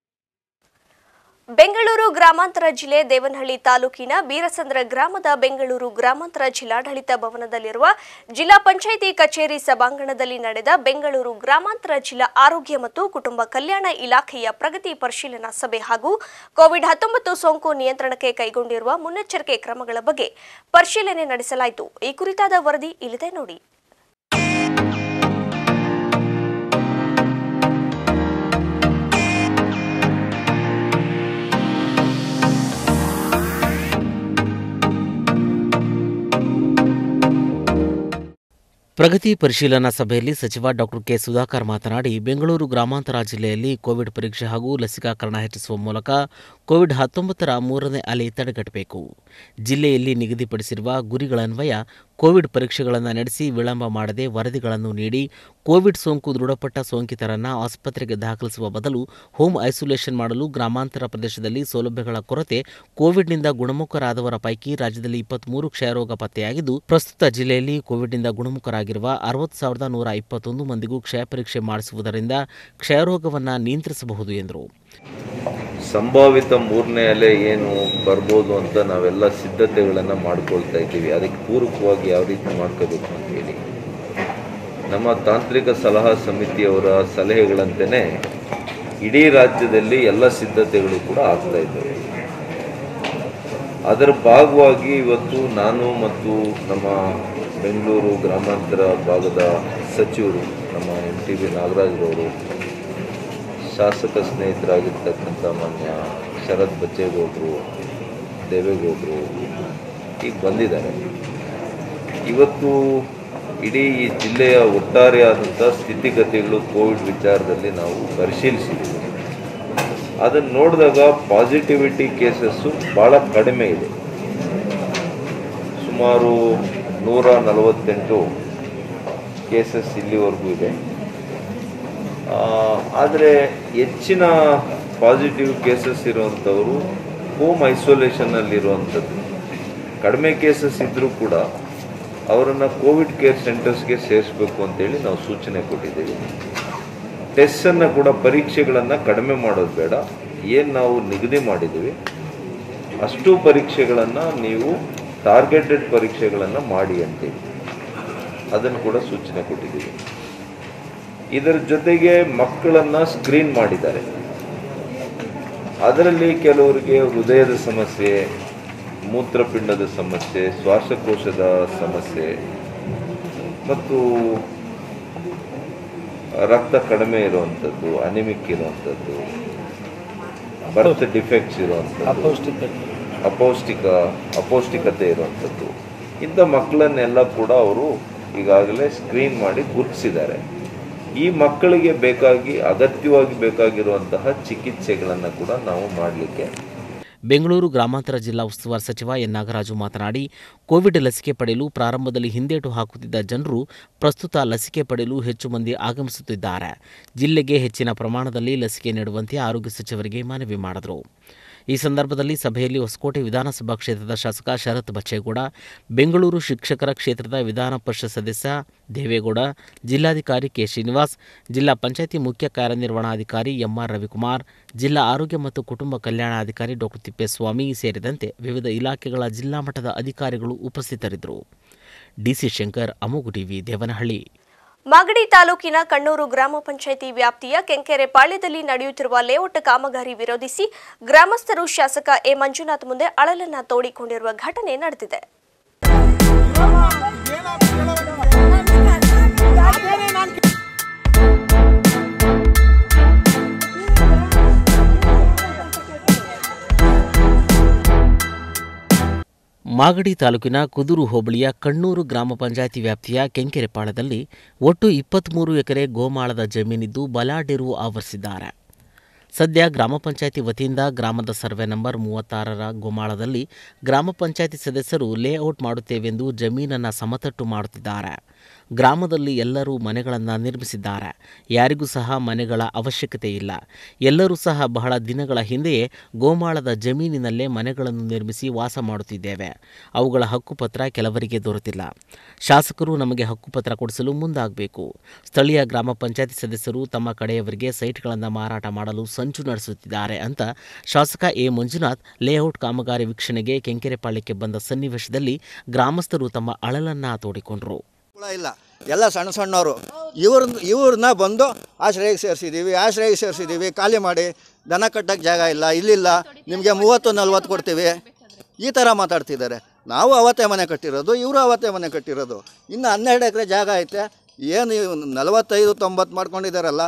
ಬೆಂಗಳೂರು ಗ್ರಾಮಾಂತರ ಜಿಲ್ಲೆ ದೇವನಹಳ್ಳಿ ತಾಲೂಕಿನ ಬೀರಸಂದ್ರ ಗ್ರಾಮದ ಬೆಂಗಳೂರು ಗ್ರಾಮಾಂತರ ಜಿಲ್ಲಾಡಳಿತ ಭವನದಲ್ಲಿರುವ ಜಿಲ್ಲಾ ಪಂಚಾಯಿತಿ ಕಚೇರಿ ಸಭಾಂಗಣದಲ್ಲಿ ನಡೆದ ಬೆಂಗಳೂರು ಗ್ರಾಮಾಂತರ ಜಿಲ್ಲಾ ಆರೋಗ್ಯ ಮತ್ತು ಕುಟುಂಬ ಕಲ್ಯಾಣ ಇಲಾಖೆಯ ಪ್ರಗತಿ ಪರಿಶೀಲನಾ ಸಭೆ ಹಾಗೂ ಕೋವಿಡ್ ಹತ್ತೊಂಬತ್ತು ಸೋಂಕು ನಿಯಂತ್ರಣಕ್ಕೆ ಕೈಗೊಂಡಿರುವ ಮುನ್ನೆಚ್ಚರಿಕೆ ಕ್ರಮಗಳ ಬಗ್ಗೆ ಪರಿಶೀಲನೆ ನಡೆಸಲಾಯಿತು ಈ ಕುರಿತಾದ ವರದಿ ಇಲ್ಲಿದೆ ನೋಡಿ ಪ್ರಗತಿ ಪರಿಶೀಲನಾ ಸಭೆಯಲ್ಲಿ ಸಚಿವ ಡಾಕ್ಟರ್ ಕೆ ಸುಧಾಕರ್ ಮಾತನಾಡಿ ಬೆಂಗಳೂರು ಗ್ರಾಮಾಂತರ ಜಿಲ್ಲೆಯಲ್ಲಿ ಕೋವಿಡ್ ಪರೀಕ್ಷೆ ಹಾಗೂ ಲಸಿಕಾಕರಣ ಹೆಚ್ಚಿಸುವ ಮೂಲಕ ಕೋವಿಡ್ ಹತ್ತೊಂಬತ್ತರ ಮೂರನೇ ಅಲೆ ತಡೆಗಟ್ಟಬೇಕು ಜಿಲ್ಲೆಯಲ್ಲಿ ನಿಗದಿಪಡಿಸಿರುವ ಗುರಿಗಳನ್ವಯ ಕೋವಿಡ್ ಪರೀಕ್ಷೆಗಳನ್ನು ನಡೆಸಿ ವಿಳಂಬ ಮಾಡದೆ ವರದಿಗಳನ್ನು ನೀಡಿ ಕೋವಿಡ್ ಸೋಂಕು ದೃಢಪಟ್ಟ ಸೋಂಕಿತರನ್ನು ಆಸ್ಪತ್ರೆಗೆ ದಾಖಲಿಸುವ ಬದಲು ಹೋಮ್ ಐಸೋಲೇಷನ್ ಮಾಡಲು ಗ್ರಾಮಾಂತರ ಪ್ರದೇಶದಲ್ಲಿ ಸೌಲಭ್ಯಗಳ ಕೊರತೆ ಕೋವಿಡ್ನಿಂದ ಗುಣಮುಖರಾದವರ ಪೈಕಿ ರಾಜ್ಯದಲ್ಲಿ ಇಪ್ಪತ್ಮೂರು ಕ್ಷಯರೋಗ ಪತ್ತೆಯಾಗಿದ್ದು ಪ್ರಸ್ತುತ ಜಿಲ್ಲೆಯಲ್ಲಿ ಕೋವಿಡ್ನಿಂದ ಗುಣಮುಖರಾಗಿರುವ ಅರವತ್ತು ಸಾವಿರದ ನೂರ ಇಪ್ಪತ್ತೊಂದು ಮಂದಿಗೂ ಕ್ಷಯ ಪರೀಕ್ಷೆ ಮಾಡಿಸುವುದರಿಂದ ಕ್ಷಯರೋಗವನ್ನು ನಿಯಂತ್ರಿಸಬಹುದು ಎಂದರು ಸಂಭಾವಿತ ಮೂರನೇ ಅಲೆ ಏನು ಬರ್ಬೋದು ಅಂತ ನಾವೆಲ್ಲ ಸಿದ್ಧತೆಗಳನ್ನು ಮಾಡ್ಕೊಳ್ತಾ ಇದ್ದೀವಿ ಅದಕ್ಕೆ ಪೂರಕವಾಗಿ ಯಾವ ರೀತಿ ಮಾಡ್ಕೋಬೇಕು ಅಂತ ಹೇಳಿ ನಮ್ಮ ತಾಂತ್ರಿಕ ಸಲಹಾ ಸಮಿತಿಯವರ ಸಲಹೆಗಳಂತೆಯೇ ಇಡೀ ರಾಜ್ಯದಲ್ಲಿ ಎಲ್ಲ ಸಿದ್ಧತೆಗಳು ಕೂಡ ಆಗ್ತಾ ಇದ್ದಾವೆ ಅದರ ಭಾಗವಾಗಿ ಇವತ್ತು ನಾನು ಮತ್ತು ನಮ್ಮ ಬೆಂಗಳೂರು ಗ್ರಾಮಾಂತರ ಭಾಗದ ಸಚಿವರು ನಮ್ಮ ಎಂ ಟಿ ಬಿ ನಾಗರಾಜ್ರವರು ಶಾಸಕ ಸ್ನೇಹಿತರಾಗಿರ್ತಕ್ಕಂಥ ಮಾನ್ಯ ಶರತ್ ಬಚ್ಚೇಗೌಡರು ದೇವೇಗೌಡರು ಈಗ ಬಂದಿದ್ದಾರೆ ಇವತ್ತು ಇಡೀ ಈ ಜಿಲ್ಲೆಯ ಒಟ್ಟಾರೆಯಾದಂಥ ಸ್ಥಿತಿಗತಿಗಳು ಕೋವಿಡ್ ವಿಚಾರದಲ್ಲಿ ನಾವು ಪರಿಶೀಲಿಸಿದ್ದೀವಿ ಅದನ್ನು ನೋಡಿದಾಗ ಪಾಸಿಟಿವಿಟಿ ಕೇಸಸ್ಸು ಭಾಳ ಕಡಿಮೆ ಇದೆ ಸುಮಾರು ನೂರ ನಲವತ್ತೆಂಟು ಕೇಸಸ್ ಇಲ್ಲಿವರೆಗೂ ಇದೆ ಆದರೆ ಹೆಚ್ಚಿನ ಪಾಸಿಟಿವ್ ಕೇಸಸ್ ಇರುವಂಥವರು ಹೋಮ್ ಐಸೋಲೇಷನ್ನಲ್ಲಿರುವಂಥದ್ದು ಕಡಿಮೆ ಕೇಸಸ್ ಇದ್ದರೂ ಕೂಡ ಅವರನ್ನು ಕೋವಿಡ್ ಕೇರ್ ಸೆಂಟರ್ಸ್ಗೆ ಸೇರಿಸಬೇಕು ಅಂತೇಳಿ ನಾವು ಸೂಚನೆ ಕೊಟ್ಟಿದ್ದೀವಿ ಟೆಸ್ಟನ್ನು ಕೂಡ ಪರೀಕ್ಷೆಗಳನ್ನು ಕಡಿಮೆ ಮಾಡೋದು ಬೇಡ ಏನು ನಾವು ನಿಗದಿ ಮಾಡಿದ್ದೀವಿ ಅಷ್ಟು ಪರೀಕ್ಷೆಗಳನ್ನು ನೀವು ಟಾರ್ಗೆಟೆಡ್ ಪರೀಕ್ಷೆಗಳನ್ನು ಮಾಡಿ ಅಂತೇಳಿ ಅದನ್ನು ಕೂಡ ಸೂಚನೆ ಕೊಟ್ಟಿದ್ದೀವಿ ಇದರ ಜೊತೆಗೆ ಮಕ್ಕಳನ್ನು ಸ್ಕ್ರೀನ್ ಮಾಡಿದ್ದಾರೆ ಅದರಲ್ಲಿ ಕೆಲವರಿಗೆ ಹೃದಯದ ಸಮಸ್ಯೆ ಮೂತ್ರಪಿಂಡದ ಸಮಸ್ಯೆ ಶ್ವಾಸಕೋಶದ ಸಮಸ್ಯೆ ಮತ್ತು ರಕ್ತ ಕಡಿಮೆ ಇರುವಂಥದ್ದು ಅನಿಮಿಕ್ ಇರುವಂಥದ್ದು ಬರ್ತ್ ಡಿಫೆಕ್ಟ್ಸ್ ಇರುವಂಥದ್ದು ಅಪೌಷ್ಟಿಕ ಅಪೌಷ್ಟಿಕತೆ ಇರುವಂಥದ್ದು ಇಂಥ ಮಕ್ಕಳನ್ನೆಲ್ಲ ಕೂಡ ಅವರು ಈಗಾಗಲೇ ಸ್ಕ್ರೀನ್ ಮಾಡಿ ಗುರುತಿಸಿದ್ದಾರೆ ಈ ಮಕ್ಕಳಿಗೆ ಬೇಕಾಗಿ ಅಗತ್ಯವಾಗಿ ಬೇಕಾಗಿರುವಂತಹ ಚಿಕಿತ್ಸೆಗಳನ್ನು ಕೂಡ ನಾವು ಮಾಡಲಿಕ್ಕೆ ಬೆಂಗಳೂರು ಗ್ರಾಮಾಂತರ ಜಿಲ್ಲಾ ಉಸ್ತುವಾರಿ ಸಚಿವ ಎನ್ ನಾಗರಾಜು ಮಾತನಾಡಿ ಕೋವಿಡ್ ಲಸಿಕೆ ಪಡೆಯಲು ಪ್ರಾರಂಭದಲ್ಲಿ ಹಿಂದೇಟು ಹಾಕುತ್ತಿದ್ದ ಜನರು ಪ್ರಸ್ತುತ ಲಸಿಕೆ ಪಡೆಯಲು ಹೆಚ್ಚು ಮಂದಿ ಆಗಮಿಸುತ್ತಿದ್ದಾರೆ ಜಿಲ್ಲೆಗೆ ಹೆಚ್ಚಿನ ಪ್ರಮಾಣದಲ್ಲಿ ಲಸಿಕೆ ನೀಡುವಂತೆ ಆರೋಗ್ಯ ಸಚಿವರಿಗೆ ಮನವಿ ಮಾಡಿದರು ಈ ಸಂದರ್ಭದಲ್ಲಿ ಸಭೆಯಲ್ಲಿ ಹೊಸಕೋಟೆ ವಿಧಾನಸಭಾ ಕ್ಷೇತ್ರದ ಶಾಸಕ ಶರತ್ ಬಚ್ಚೇಗೌಡ ಬೆಂಗಳೂರು ಶಿಕ್ಷಕರ ಕ್ಷೇತ್ರದ ವಿಧಾನ ಪರಿಷತ್ ಸದಸ್ಯ ದೇವೇಗೌಡ ಜಿಲ್ಲಾಧಿಕಾರಿ ಕೆ ಶ್ರೀನಿವಾಸ್ ಜಿಲ್ಲಾ ಪಂಚಾಯಿತಿ ಮುಖ್ಯ ಕಾರ್ಯನಿರ್ವಹಣಾಧಿಕಾರಿ ಎಂಆರ್ ರವಿಕುಮಾರ್ ಜಿಲ್ಲಾ ಆರೋಗ್ಯ ಮತ್ತು ಕುಟುಂಬ ಕಲ್ಯಾಣಾಧಿಕಾರಿ ಡಾಕ್ಟರ್ ತಿಪ್ಪೇಸ್ವಾಮಿ ಸೇರಿದಂತೆ ವಿವಿಧ ಇಲಾಖೆಗಳ ಜಿಲ್ಲಾ ಮಟ್ಟದ ಅಧಿಕಾರಿಗಳು ಉಪಸ್ಥಿತರಿದ್ದರು ಡಿಸಿ ಶಂಕರ್ ಅಮೋಗು ಟಿವಿ ದೇವನಹಳ್ಳಿ ಮಾಗಡಿ ತಾಲೂಕಿನ ಕಣ್ಣೂರು ಗ್ರಾಮ ಪಂಚಾಯಿತಿ ವ್ಯಾಪ್ತಿಯ ಕೆಂಕೆರೆ ಪಾಳ್ಯದಲ್ಲಿ ನಡೆಯುತ್ತಿರುವ ಲೇಔಟ್ ಕಾಮಗಾರಿ ವಿರೋಧಿಸಿ ಗ್ರಾಮಸ್ಥರು ಶಾಸಕ ಎ ಮಂಜುನಾಥ್ ಮುಂದೆ ಅಳಲನ್ನ ತೋಡಿಕೊಂಡಿರುವ ಘಟನೆ ನಡೆದಿದೆ ಮಾಗಡಿ ತಾಲೂಕಿನ ಕುದೂರು ಹೋಬಳಿಯ ಕಣ್ಣೂರು ಗ್ರಾಮ ಪಂಚಾಯಿತಿ ವ್ಯಾಪ್ತಿಯ ಕೆಂಕೆರೆಪಾಳ್ಯದಲ್ಲಿ ಒಟ್ಟು ಇಪ್ಪತ್ತ್ಮೂರು ಎಕರೆ ಗೋಮಾಳದ ಜಮೀನಿದ್ದು ಬಲಾಢ್ಯರು ಆವರಿಸಿದ್ದಾರೆ ಸದ್ಯ ಗ್ರಾಮ ಪಂಚಾಯಿತಿ ವತಿಯಿಂದ ಗ್ರಾಮದ ಸರ್ವೆ ನಂಬರ್ ಮೂವತ್ತಾರರ ಗೋಮಾಳದಲ್ಲಿ ಗ್ರಾಮ ಪಂಚಾಯಿತಿ ಸದಸ್ಯರು ಲೇಔಟ್ ಮಾಡುತ್ತೇವೆಂದು ಜಮೀನನ್ನು ಸಮತಟ್ಟು ಮಾಡುತ್ತಿದ್ದಾರೆ ಗ್ರಾಮದಲ್ಲಿ ಎಲ್ಲರೂ ಮನೆಗಳನ್ನು ನಿರ್ಮಿಸಿದ್ದಾರೆ ಯಾರಿಗೂ ಸಹ ಮನೆಗಳ ಅವಶ್ಯಕತೆ ಇಲ್ಲ ಎಲ್ಲರೂ ಸಹ ಬಹಳ ದಿನಗಳ ಹಿಂದೆಯೇ ಗೋಮಾಳದ ಜಮೀನಿನಲ್ಲೇ ಮನೆಗಳನ್ನು ನಿರ್ಮಿಸಿ ವಾಸ ಮಾಡುತ್ತಿದ್ದೇವೆ ಅವುಗಳ ಹಕ್ಕುಪತ್ರ ಕೆಲವರಿಗೆ ದೊರೆತಿಲ್ಲ ಶಾಸಕರು ನಮಗೆ ಹಕ್ಕುಪತ್ರ ಕೊಡಿಸಲು ಮುಂದಾಗಬೇಕು ಸ್ಥಳೀಯ ಗ್ರಾಮ ಪಂಚಾಯತಿ ಸದಸ್ಯರು ತಮ್ಮ ಕಡೆಯವರಿಗೆ ಸೈಟ್ಗಳನ್ನು ಮಾರಾಟ ಮಾಡಲು ಸಂಚು ನಡೆಸುತ್ತಿದ್ದಾರೆ ಅಂತ ಶಾಸಕ ಎ ಮಂಜುನಾಥ್ ಲೇಔಟ್ ಕಾಮಗಾರಿ ವೀಕ್ಷಣೆಗೆ ಕೆಂಕೆರೆಪಾಳ್ಯಕ್ಕೆ ಬಂದ ಸನ್ನಿವೇಶದಲ್ಲಿ ಗ್ರಾಮಸ್ಥರು ತಮ್ಮ ಅಳಲನ್ನ ತೋಡಿಕೊಂಡರು ಕೂಡ ಇಲ್ಲ ಎಲ್ಲ ಸಣ್ಣ ಸಣ್ಣವರು ಇವ್ರನ್ನ ಇವ್ರನ್ನ ಬಂದು ಆಶ್ರಯಕ್ಕೆ ಸೇರಿಸಿದ್ದೀವಿ ಆಶ್ರಯಕ್ಕೆ ಸೇರಿಸಿದ್ದೀವಿ ಖಾಲಿ ಮಾಡಿ ದನ ಕಟ್ಟಕ್ಕೆ ಜಾಗ ಇಲ್ಲ ಇಲ್ಲಿಲ್ಲ ನಿಮಗೆ ಮೂವತ್ತು ನಲ್ವತ್ತು ಕೊಡ್ತೀವಿ ಈ ಥರ ಮಾತಾಡ್ತಿದ್ದಾರೆ ನಾವು ಅವತ್ತೇ ಮನೆ ಕಟ್ಟಿರೋದು ಇವರು ಅವತ್ತೇ ಮನೆ ಕಟ್ಟಿರೋದು ಇನ್ನು ಹನ್ನೆರಡು ಎಕರೆ ಜಾಗ ಐತೆ ಏನು ಇವ್ ನಲವತ್ತೈದು ತೊಂಬತ್ತು ಮಾಡ್ಕೊಂಡಿದ್ದಾರಲ್ಲ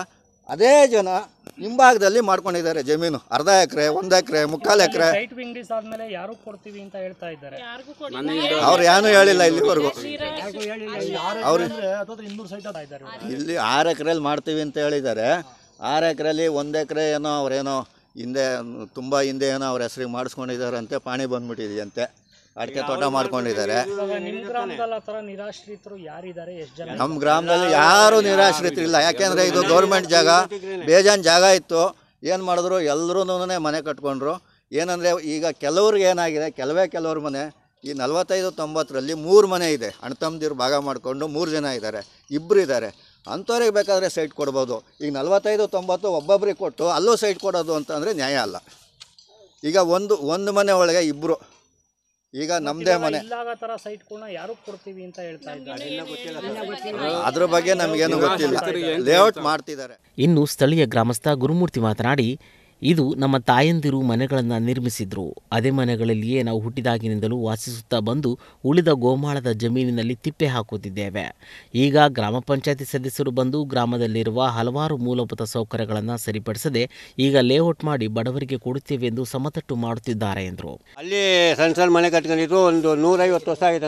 ಅದೇ ಜನ ಹಿಂಭಾಗದಲ್ಲಿ ಮಾಡ್ಕೊಂಡಿದ್ದಾರೆ ಜಮೀನು ಅರ್ಧ ಎಕರೆ ಒಂದು ಎಕರೆ ಮುಕ್ಕಾಲು ಎಕರೆ ಸೈಟ್ ವಿಂಗಡೀಸ್ ಆದ್ಮೇಲೆ ಯಾರು ಕೊಡ್ತೀವಿ ಅಂತ ಹೇಳ್ತಾ ಇದ್ದಾರೆ ಅವ್ರು ಏನೂ ಹೇಳಿಲ್ಲ ಇಲ್ಲಿವರೆಗೂ ಅವ್ರು ಇದ್ದಾರೆ ಇಲ್ಲಿ ಆರು ಎಕರೆಲಿ ಮಾಡ್ತೀವಿ ಅಂತ ಹೇಳಿದ್ದಾರೆ ಆರು ಎಕರೆಲಿ ಒಂದು ಎಕರೆ ಏನೋ ಅವರೇನೋ ಹಿಂದೆ ತುಂಬ ಹಿಂದೆ ಏನೋ ಅವ್ರ ಹೆಸ್ರಿಗೆ ಮಾಡಿಸ್ಕೊಂಡಿದ್ದಾರಂತೆ ಪಾಣಿ ಬಂದ್ಬಿಟ್ಟಿದೆಯಂತೆ ಅಡಿಕೆ ತೋಟ ಮಾಡ್ಕೊಂಡಿದ್ದಾರೆ ಇವಾಗ ನಿಮ್ ಗ್ರಾಮದಲ್ಲಿ ಆ ತರ ನಿರಾಶ್ರಿತರು ಯಾರಿದ್ದಾರೆ ಎಷ್ಟು ಜನ ನಮ್ಮ ಗ್ರಾಮದಲ್ಲಿ ಯಾರೂ ನಿರಾಶ್ರಿತರಿಲ್ಲ ಯಾಕೆಂದರೆ ಇದು ಗೌರ್ಮೆಂಟ್ ಜಾಗ ಬೇಜಾನ್ ಜಾಗ ಇತ್ತು ಏನು ಮಾಡಿದ್ರು ಎಲ್ಲರೂ ಮನೆ ಕಟ್ಕೊಂಡ್ರು ಏನಂದರೆ ಈಗ ಕೆಲವ್ರಿಗೆ ಏನಾಗಿದೆ ಕೆಲವೇ ಕೆಲವ್ರ ಮನೆ ಈ ನಲವತ್ತೈದು ತೊಂಬತ್ತರಲ್ಲಿ ಮೂರು ಮನೆ ಇದೆ ಅಣ್ಣ ತಮ್ಮದಿರು ಭಾಗ ಮಾಡಿಕೊಂಡು ಮೂರು ಜನ ಇದ್ದಾರೆ ಇಬ್ಬರು ಇದ್ದಾರೆ ಅಂಥವ್ರಿಗೆ ಬೇಕಾದರೆ ಸೈಟ್ ಕೊಡ್ಬೋದು ಈಗ ನಲವತ್ತೈದು ತೊಂಬತ್ತು ಒಬ್ಬೊಬ್ರಿಗೆ ಕೊಟ್ಟು ಅಲ್ಲೂ ಸೈಟ್ ಕೊಡೋದು ಅಂತಂದರೆ ನ್ಯಾಯ ಅಲ್ಲ ಈಗ ಒಂದು ಒಂದು ಮನೆ ಒಳಗೆ ಇಬ್ಬರು ಈಗ ನಮ್ಮದೇ ಮನೆ ಇಲ್ಲಾಗ ತರ ಸೈಟ್ಗಳನ್ನ ಯಾರು ಕೊಡ್ತೀವಿ ಅಂತ ಹೇಳ್ತಾ ಇದ್ದಾರೆ ಅದ್ರ ಬಗ್ಗೆ ನಮಗೇನು ಗೊತ್ತಿಲ್ಲ ಲೇಔಟ್ ಮಾಡ್ತಿದ್ದಾರೆ ಇನ್ನು ಸ್ಥಳೀಯ ಗ್ರಾಮಸ್ಥ ಗುರುಮೂರ್ತಿ ಮಾತನಾಡಿ ಇದು ನಮ್ಮ ತಾಯಂದಿರು ಮನೆಗಳನ್ನು ನಿರ್ಮಿಸಿದ್ರು ಅದೇ ಮನೆಗಳಲ್ಲಿಯೇ ನಾವು ಹುಟ್ಟಿದಾಗಿನಿಂದಲೂ ವಾಸಿಸುತ್ತಾ ಬಂದು ಉಳಿದ ಗೋಮಾಳದ ಜಮೀನಿನಲ್ಲಿ ತಿಪ್ಪೆ ಹಾಕುತ್ತಿದ್ದೇವೆ ಈಗ ಗ್ರಾಮ ಪಂಚಾಯತಿ ಸದಸ್ಯರು ಬಂದು ಗ್ರಾಮದಲ್ಲಿರುವ ಹಲವಾರು ಮೂಲಭೂತ ಸೌಕರ್ಯಗಳನ್ನು ಸರಿಪಡಿಸದೆ ಈಗ ಲೇಔಟ್ ಮಾಡಿ ಬಡವರಿಗೆ ಕೊಡುತ್ತೇವೆ ಎಂದು ಸಮತಟ್ಟು ಮಾಡುತ್ತಿದ್ದಾರೆ ಎಂದರು ಅಲ್ಲಿ ಸಣ್ಣ ಸಣ್ಣ ಮನೆ ಕಟ್ಕೊಂಡಿದ್ರು ಒಂದು ನೂರೈವತ್ತು ವರ್ಷ ಆಗಿದೆ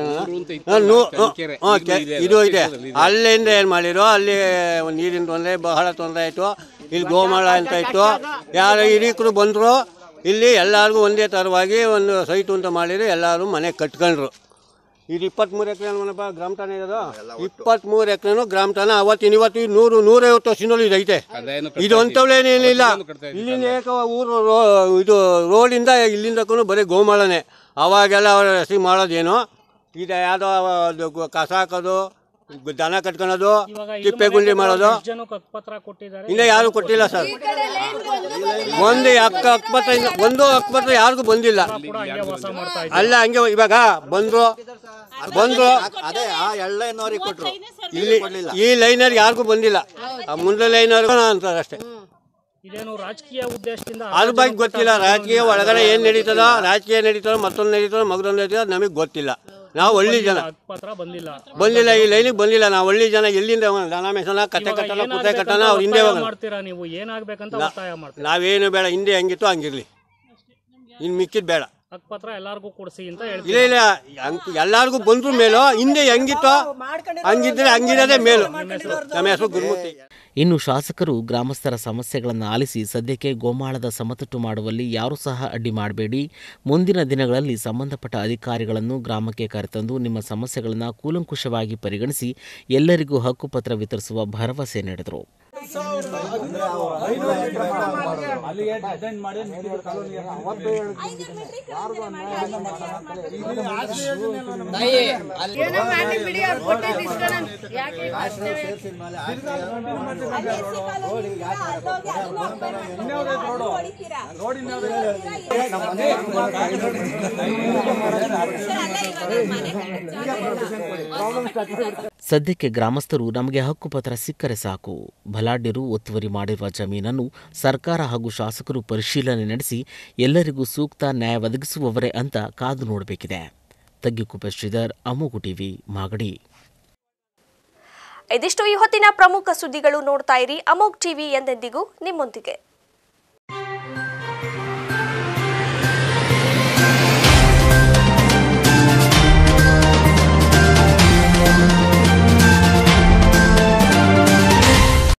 ಇದು ಇದೆ ಅಲ್ಲಿಂದ ಏನು ಮಾಡಿರೋ ಅಲ್ಲಿ ಒಂದು ನೀರಿನ ತೊಂದರೆ ಬಹಳ ತೊಂದರೆ ಆಯಿತು ಇಲ್ಲಿ ಗೋಮಾಳ ಅಂತ ಇತ್ತು ಯಾರು ಹಿರೀಕರು ಬಂದರು ಇಲ್ಲಿ ಎಲ್ಲರಿಗೂ ಒಂದೇ ಥರವಾಗಿ ಒಂದು ಸೈಟು ಅಂತ ಮಾಡಿದ್ರು ಎಲ್ಲರೂ ಮನೆ ಕಟ್ಕೊಂಡ್ರು ಇದು ಇಪ್ಪತ್ತ್ಮೂರು ಎಕರೆ ಅಲ್ವನಪ್ಪ ಗ್ರಾಮ ಠಾಣ ಇರೋದು ಇಪ್ಪತ್ತ್ಮೂರು ಎಕರೆನು ಗ್ರಾಮ ಠಾಣ ಅವತ್ತಿನ ಇವತ್ತು ಈ ನೂರು ನೂರೈವತ್ತು ವರ್ಷದಿಂದಲೂ ಇದು ಐತೆ ಇದು ಅಂಥವ್ಳೇನೇನಿಲ್ಲ ಇಲ್ಲಿಂದ ಏಕ ಊರು ರೋ ಇದು ರೋಡಿಂದ ಇಲ್ಲಿಂದಕ್ಕೂ ಬರೀ ಗೋಮಾಳನೆ ಅವಾಗೆಲ್ಲ ಅವ್ರ ಹೆಸರು ಮಾಡೋದೇನು ಇದು ಯಾವುದೋ ಅದು ಗು- ಕಸ ಹಾಕೋದು ಗು- ದನ ಕಟ್ಕೊಳೋದು ತಿಪ್ಪೆ ಗುಂಡಿ ಮಾಡೋದು ಎಷ್ಟು ಜನಕ್ಕೆ ಹಕ್ಕುಪತ್ರ ಕೊಟ್ಟಿದ್ದಾರೆ ಇನ್ನೂ ಯಾರು ಕೊಟ್ಟಿಲ್ಲ ಸರ್ ಒಂದು ಅಕ್ಕ ಹಕ್ಪತ್ರ ಇಲ್ಲ ಒಂದು ಹಕ್ಪತ್ರ ಯಾರಿಗೂ ಬಂದಿಲ್ಲ ಕೂಡ ಹಂಗೆ ವಾಸ ಮಾಡ್ತಾ ಇದ್ದಾರೆ ಅಲ್ಲ ಹಂಗೆ ಇವಾಗ ಬಂದ್ರು ಬಂದ್ರು ಅದೇ ಆ ಎಳ್ಳೈನವ್ರಿಗೆ ಕೊಟ್ಟರು ಇಲ್ಲಿ ಈ ಲೈನರ್ ಯಾರಿಗೂ ಬಂದಿಲ್ಲ ಆ ಮುಂದೆ ಲೈನರ್ ಅಂತಾರೆ ಅಷ್ಟೇ ಇದೇನು ರಾಜಕೀಯ ಉದ್ದೇಶದಿಂದ ಅದ್ರ ಬಗ್ಗೆ ಗೊತ್ತಿಲ್ಲ ರಾಜಕೀಯ ಒಳಗಡೆ ಏನು ನಡೀತದೋ ರಾಜಕೀಯ ನಡೀತದೋ ಮತ್ತೊಂದು ನಡೀತದೋ ಮಗದೊಂದು ನಡೀತದೋ ನಮಗೆ ಗೊತ್ತಿಲ್ಲ ನಾವು ಹಳ್ಳಿ ಜನ ಹಕ್ಕುಪತ್ರ ಬಂದಿಲ್ಲ ಬಂದಿಲ್ಲ ಈ ಲೈನಿಗೆ ಬಂದಿಲ್ಲ ನಾವು ಹಳ್ಳಿ ಜನ ಎಲ್ಲಿಂದ ಹೋಗೋಣ? ದನ ಮೇಸನ ಕತ್ತೆ ಕಟ್ಟನ ಕುತ್ತೆ ಕಟ್ಟನ ಅವ್ರು ಹಿಂದೆ ಒತ್ತಾಯ ಹೋಗೋಣ ಮಾಡ್ತೀರಾ ನೀವು ಏನಾಗ್ಬೇಕಂತ ಒತ್ತಾಯ ಮಾಡ್ತೀರಾ ನಾವೇನು ಬೇಡ ಹಿಂದೆ ಹೆಂಗಿತ್ತು ಹಂಗಿರ್ಲಿ ಇನ್ನು ಮಿಕ್ಕಿದ್ ಬೇಡ ಹಕ್ಕುಪತ್ರ ಎಲ್ಲಾರ್ಗೂ ಕೊಡ್ಸಿ ಅಂತ ಇಲ್ಲ ಹೇಳ್ತೀರಾ ಇಲ್ಲ ಹಂಗ್ ಎಲ್ಲಾರ್ಗೂ ಬಂದ್ರು ಮೇಲು ಹಿಂದೆ ಹೆಂಗಿತ್ತೋ ಹಂಗಿದ್ರೆ ಹಂಗಿರೋದೇ ಮೇಲು ನಮ್ಮ ಹೆಸರು ಗುರುಮೂರ್ತಿ ಇನ್ನು ಶಾಸಕರು ಗ್ರಾಮಸ್ಥರ ಸಮಸ್ಯೆಗಳನ್ನು ಆಲಿಸಿ ಸದ್ಯಕ್ಕೆ ಗೋಮಾಳದ ಸಮತಟ್ಟು ಮಾಡುವಲ್ಲಿ ಯಾರೂ ಸಹ ಅಡ್ಡಿ ಮಾಡಬೇಡಿ ಮುಂದಿನ ದಿನಗಳಲ್ಲಿ ಸಂಬಂಧಪಟ್ಟ ಅಧಿಕಾರಿಗಳನ್ನು ಗ್ರಾಮಕ್ಕೆ ಕರೆತಂದು ನಿಮ್ಮ ಸಮಸ್ಯೆಗಳನ್ನು ಕೂಲಂಕುಷವಾಗಿ ಪರಿಗಣಿಸಿ ಎಲ್ಲರಿಗೂ ಹಕ್ಕುಪತ್ರ ವಿತರಿಸುವ ಭರವಸೆ ನೀಡಿದರು ಸದ್ಯಕ್ಕೆ ಗ್ರಾಮಸ್ಥರು ನಮಗೆ ಹಕ್ಕುಪತ್ರ ಸಿಕ್ಕರೆ ಸಾಕು ಬಲಾಢ್ಯರು ಒತ್ತುವರಿ ಮಾಡಿರುವ ಜಮೀನನ್ನು ಸರ್ಕಾರ ಹಾಗೂ ಶಾಸಕರು ಪರಿಶೀಲನೆ ನಡೆಸಿ ಎಲ್ಲರಿಗೂ ಸೂಕ್ತ ನ್ಯಾಯ ಒದಗಿಸುವವರೇ ಅಂತ ಕಾದು ನೋಡಬೇಕಿದೆ ತಗ್ಗಿಕುಪ್ಪೆ ಶ್ರೀಧರ್ ಅಮೋಗು ಟಿವಿ ಮಾಗಡಿ ಇದಿಷ್ಟು ಈ ಹೊತ್ತಿನ ಪ್ರಮುಖ ಸುದ್ದಿಗಳು ನೋಡ್ತಾ ಇರಿ ಅಮೋಗ್ ಟಿವಿ ಎಂದೆಂದಿಗೂ ನಿಮ್ಮೊಂದಿಗೆ